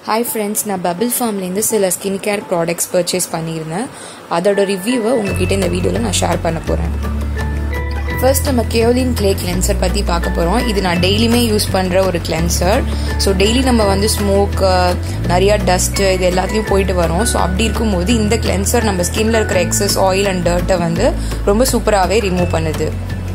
hi friends நான் bubble ஃபார்ம்லேருந்து சில ஸ்கின் கேர் ப்ராடக்ட்ஸ் பர்ச்சேஸ் பண்ணியிருந்தேன் அதோட ரிவ்யூவை உங்ககிட்ட இந்த வீடியோவில் நான் ஷேர் பண்ண போகிறேன் ஃபர்ஸ்ட் நம்ம கேவலின் கிளே கிளென்சர் பற்றி பார்க்க போகிறோம் இது நான் டெய்லியுமே யூஸ் பண்ணுற ஒரு கிளென்சர் ஸோ டெய்லி நம்ம வந்து ஸ்மோக் நிறையா டஸ்ட்டு இது எல்லாத்துலேயும் போயிட்டு வரோம் ஸோ அப்படி இருக்கும்போது இந்த கிளென்சர் நம்ம ஸ்கின்ல இருக்கிற எக்ஸஸ் ஆயில் அண்ட் டர்ட்டை வந்து ரொம்ப சூப்பராகவே ரிமூவ் பண்ணுது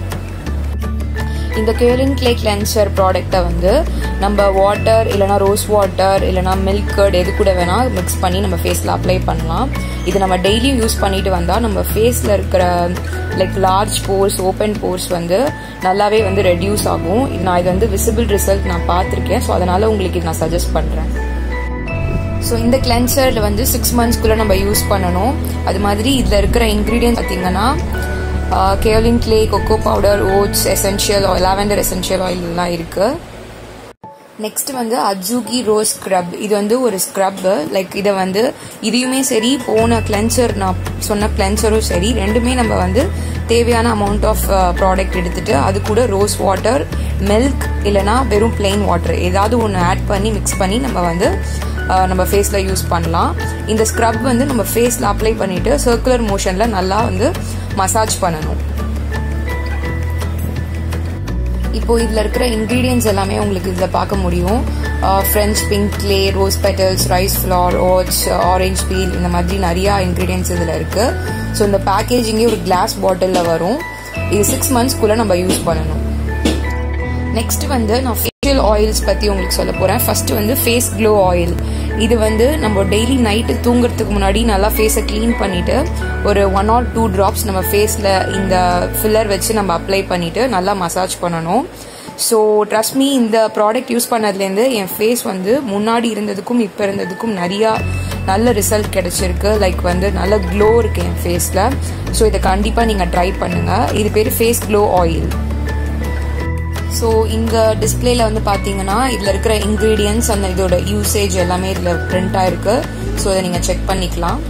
இந்த கேலின் கிளே கிளென்சர் ப்ராடக்டை வந்து நம்ம வாட்டர் இல்லைனா ரோஸ் வாட்டர் இல்லைனா மில்க் கர்ட் எது கூட வேணால் மிக்ஸ் பண்ணி நம்ம ஃபேஸில் அப்ளை பண்ணலாம் இது நம்ம டெய்லியும் யூஸ் பண்ணிட்டு வந்தால் நம்ம ஃபேஸில் இருக்கிற like large pores open pores வந்து நல்லாவே வந்து ரெடியூஸ் ஆகும் நான் இது வந்து விசிபிள் ரிசல்ட் நான் பார்த்துருக்கேன் ஸோ அதனால் உங்களுக்கு இது நான் சஜஸ்ட் பண்ணுறேன் ஸோ இந்த கிளென்சரில் வந்து சிக்ஸ் மந்த்ஸ்க்குள்ளே நம்ம யூஸ் பண்ணணும் அது மாதிரி இதில் இருக்கிற இன்க்ரீடியன்ட் பார்த்தீங்கன்னா kaolin clay cocoa powder oats essential oil lavender essential oil எல்லாம் இருக்குது நெக்ஸ்ட் வந்து அஜூகி ரோஸ் ஸ்க்ரப் இது வந்து ஒரு ஸ்க்ரப் லைக் இதை வந்து இதையுமே சரி போன கிளென்சர் நான் சொன்ன கிளென்சரும் சரி ரெண்டுமே நம்ம வந்து தேவையான அமௌண்ட் ஆஃப் ப்ராடக்ட் எடுத்துட்டு அது கூட ரோஸ் வாட்டர் மில்க் இல்லைனா வெறும் பிளெயின் வாட்டர் ஏதாவது ஒன்று ஆட் பண்ணி மிக்ஸ் பண்ணி நம்ம வந்து நம்ம ஃபேஸில் யூஸ் பண்ணலாம் இந்த ஸ்க்ரப் வந்து நம்ம ஃபேஸில் அப்ளை பண்ணிவிட்டு சர்க்குலர் மோஷனில் நல்லா வந்து மசாஜ் பண்ணணும் இப்போ இதில் இருக்கிற இன்க்ரீடியன்ஸ் எல்லாமே உங்களுக்கு இதில் பார்க்க முடியும் French pink clay rose petals rice flour oats orange peel இந்த மாதிரி நிறையா இன்க்ரீடியன்ஸ் இதில் இருக்குது ஸோ இந்த பேக்கேஜிங்கே ஒரு கிளாஸ் பாட்டிலில் வரும் இது சிக்ஸ் மந்த்ஸ்க்குள்ளே நம்ம யூஸ் பண்ணணும் நெக்ஸ்ட் வந்து நான் ஃபேஷியல் ஆயில்ஸ் பற்றி உங்களுக்கு சொல்ல போகிறேன் ஃபர்ஸ்ட் வந்து ஃபேஸ் க்ளோ ஆயில் இது வந்து நம்ம டெய்லி நைட்டு தூங்குறதுக்கு முன்னாடி நல்லா ஃபேஸை க்ளீன் பண்ணிவிட்டு ஒரு ஒன் ஆர் டூ ட்ராப்ஸ் நம்ம ஃபேஸில் இந்த ஃபில்லர் வச்சு நம்ம அப்ளை பண்ணிவிட்டு நல்லா மசாஜ் பண்ணணும் ஸோ ட்ரஸ்ட் மீ இந்த ப்ராடக்ட் யூஸ் பண்ணதுலேருந்து என் ஃபேஸ் வந்து முன்னாடி இருந்ததுக்கும் இப்போ இருந்ததுக்கும் நிறையா நல்ல ரிசல்ட் கிடைச்சிருக்கு லைக் வந்து நல்ல க்ளோ இருக்குது என் ஃபேஸில் ஸோ இதை கண்டிப்பாக நீங்கள் ட்ரை பண்ணுங்கள் இது பேர் ஃபேஸ் க்ளோ ஆயில் ஸோ இங்கே டிஸ்பிளேல வந்து பார்த்தீங்கன்னா இதில் இருக்கிற இன்க்ரீடியன்ஸ் அந்த இதோட யூசேஜ் எல்லாமே இதில் பிரிண்ட் ஆயிருக்கு ஸோ இதை நீங்கள் செக் பண்ணிக்கலாம்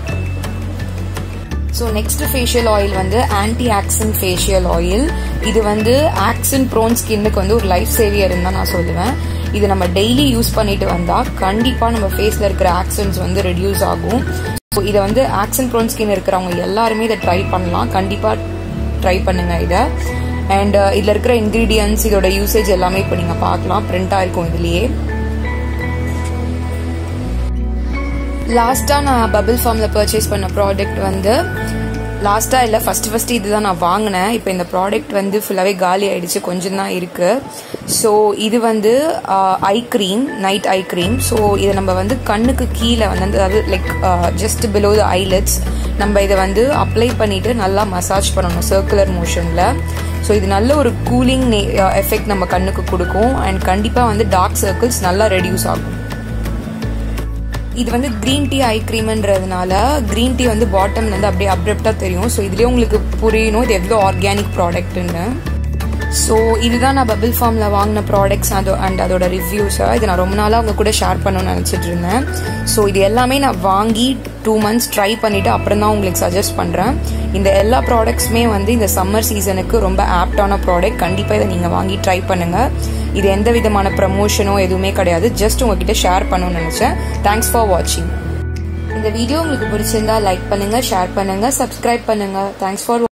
ஸோ நெக்ஸ்ட் ஃபேஷியல் ஆயில் வந்து ஆன்டி ஆக்சன் ஃபேஷியல் ஆயில் இது வந்து ஆக்சன் ப்ரோன் ஸ்கின்னுக்கு வந்து ஒரு லைஃப் சேவியர்னு தான் நான் சொல்லுவேன் இது நம்ம டெய்லி யூஸ் பண்ணிட்டு வந்தால் கண்டிப்பாக நம்ம ஃபேஸில் இருக்கிற ஆக்சன்ஸ் வந்து ரெடியூஸ் ஆகும் ஸோ இதை வந்து ஆக்சன் ப்ரோன் ஸ்கின் இருக்கிறவங்க எல்லாருமே இதை ட்ரை பண்ணலாம் கண்டிப்பாக ட்ரை பண்ணுங்க இதை அண்ட் இதில் இருக்கிற இன்க்ரீடியன்ஸ் இதோட யூசேஜ் எல்லாமே இப்போ நீங்கள் பார்க்கலாம் பிரிண்டாக இருக்கும் இதுலேயே லாஸ்ட்டாக நான் பபிள் ஃபார்மில் பர்ச்சேஸ் பண்ண ப்ராடக்ட் வந்து லாஸ்ட்டாக இல்லை ஃபஸ்ட்டு ஃபஸ்ட்டு இதுதான் நான் வாங்கினேன் இப்போ இந்த ப்ராடக்ட் வந்து ஃபுல்லாகவே காலி ஆகிடுச்சு கொஞ்சம் தான் இருக்குது ஸோ இது வந்து eye cream night eye cream so இதை நம்ம வந்து கண்ணுக்கு கீழே வந்து அதாவது like just below the eyelids நம்ம இதை வந்து அப்ளை பண்ணிவிட்டு நல்லா மசாஜ் பண்ணணும் சர்க்குலர் மோஷனில் ஸோ இது நல்ல ஒரு கூலிங் எஃபெக்ட் நம்ம கண்ணுக்கு கொடுக்கும் அண்ட் கண்டிப்பாக வந்து டார்க் சர்க்கிள்ஸ் நல்லா ரெடியூஸ் ஆகும் இது வந்து க்ரீன் டீ ஐ க்ரீம்ன்றதுனால க்ரீன் டீ வந்து பாட்டம் வந்து அப்படியே அப்ரப்டாக தெரியும் ஸோ இதுலேயே உங்களுக்கு புரியணும் இது எவ்வளோ ஆர்கானிக் ப்ராடக்ட்னு ஸோ இதுதான் நான் பபிள் ஃபார்மில் வாங்கின ப்ராடக்ட்ஸ் அதோ அண்ட் அதோட ரிவ்யூஸை இது நான் ரொம்ப நாளாக அவங்க கூட ஷேர் பண்ணணும்னு நினச்சிட்டு இருந்தேன் ஸோ இது எல்லாமே நான் வாங்கி டூ மந்த்ஸ் ட்ரை பண்ணிவிட்டு அப்புறம் தான் உங்களுக்கு சஜஸ்ட் பண்ணுறேன் இந்த எல்லா ப்ராடக்ட்ஸுமே வந்து இந்த சம்மர் சீசனுக்கு ரொம்ப ஆப்டான ப்ராடக்ட் கண்டிப்பாக இதை நீங்கள் வாங்கி ட்ரை பண்ணுங்கள் இது எந்த விதமான ப்ரமோஷனோ எதுவுமே கிடையாது ஜஸ்ட் உங்ககிட்ட ஷேர் பண்ணணும்னு நினச்சேன் தேங்க்ஸ் ஃபார் வாட்சிங் இந்த வீடியோ உங்களுக்கு பிடிச்சிருந்தா லைக் பண்ணுங்கள் ஷேர் பண்ணுங்கள் சப்ஸ்கிரைப் பண்ணுங்கள் தேங்க்ஸ் ஃபார்